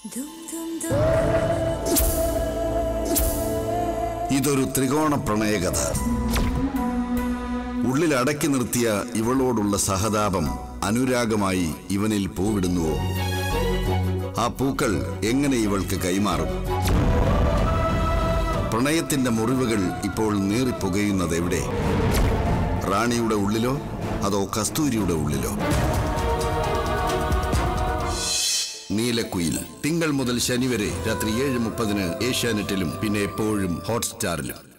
ഇതൊരു ത്രികോണ പ്രണയകഥ ഉള്ളിൽ അടക്കി നിർത്തിയ ഇവളോടുള്ള സഹതാപം അനുരാഗമായി ഇവനിൽ പൂവിടുന്നുവോ ആ പൂക്കൾ എങ്ങനെ ഇവൾക്ക് കൈമാറും പ്രണയത്തിന്റെ മുറിവുകൾ ഇപ്പോൾ നീറിപ്പുകയുന്നത് എവിടെ റാണിയുടെ ഉള്ളിലോ അതോ കസ്തൂരിയുടെ ഉള്ളിലോ നീലക്കുയിൽ തിങ്കൾ മുതൽ ശനി വരെ രാത്രി ഏഴ് മുപ്പതിന് ഏഷ്യാനെറ്റിലും പിന്നെ എപ്പോഴും ഹോട്ട്സ്റ്റാറിലും